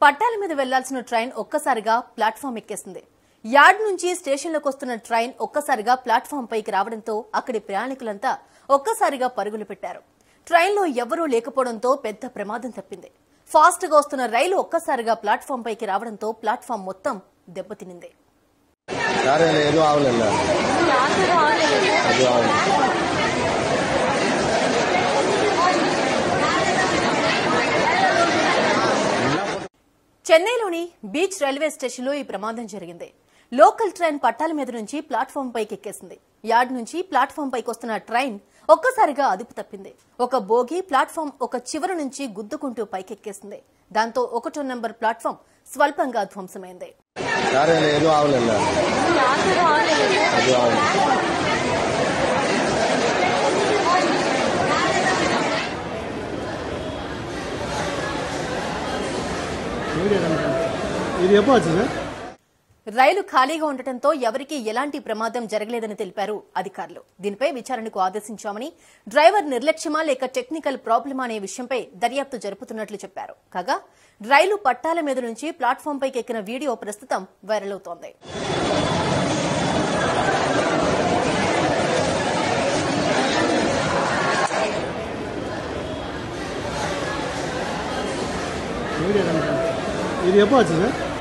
పట్టాల మీద వెళ్లాల్సిన ట్రైన్ ఒక్కసారిగా ప్లాట్ఫామ్ ఎక్కేసింది యార్డ్ నుంచి స్టేషన్లోకి వస్తున్న ట్రైన్ ఒక్కసారిగా ప్లాట్ఫామ్ పైకి రావడంతో అక్కడి ప్రయాణికులంతా ఒక్కసారిగా పరుగులు పెట్టారు ట్రైన్లో ఎవరూ లేకపోవడంతో పెద్ద ప్రమాదం తప్పింది ఫాస్ట్ గా వస్తున్న రైలు ఒక్కసారిగా ప్లాట్ఫామ్ పైకి రావడంతో ప్లాట్ఫామ్ మొత్తం దెబ్బతినింది ಯಾರು ಇಲ್ಲ ಎದು ಆಗಲಿಲ್ಲ ಅದು ಆಗಲಿಲ್ಲ చెన్నైలోని బీచ్ రైల్వే స్టేషన్లో ఈ ప్రమాదం జరిగింది లోకల్ ట్రైన్ పట్టాల మీద నుంచి ప్లాట్ఫామ్ పైకి ఎక్కేసింది యార్డ్ నుంచి ప్లాట్ఫామ్ పైకి వస్తున్న ట్రైన్ ఒక్కసారిగా అదుపు తప్పింది ఒక బోగి ప్లాట్ఫామ్ ఒక చివర నుంచి గుద్దుకుంటూ పైకెక్కేసింది దాంతో ఒకటో నెంబర్ ప్లాట్ఫామ్ స్వల్పంగా ధ్వంసమైంది ಯಾರು ಇಲ್ಲ ಎದು ಆಗಲಿಲ್ಲ ಅದು ಆಗಲಿಲ್ಲ ఇది ఎప్పుడు వచ్చింది రైలు ఖాళీగా ఉండటంతో ఎవరికీ ఎలాంటి ప్రమాదం జరగలేదని తెలిపారు అధికారులు దీనిపై విచారణకు ఆదేశించామని డ్రైవర్ నిర్లక్ష్యమా లేక టెక్నికల్ ప్రాబ్లమా అనే విషయంపై దర్యాప్తు జరుపుతున్నట్లు చెప్పారు కాగా రైలు పట్టాల మీద నుంచి ప్లాట్ఫామ్ పైకి ఎక్కిన వీడియో ప్రస్తుతం వైరల్ అవుతోంది ఇది ఎప్పుడు వచ్చింది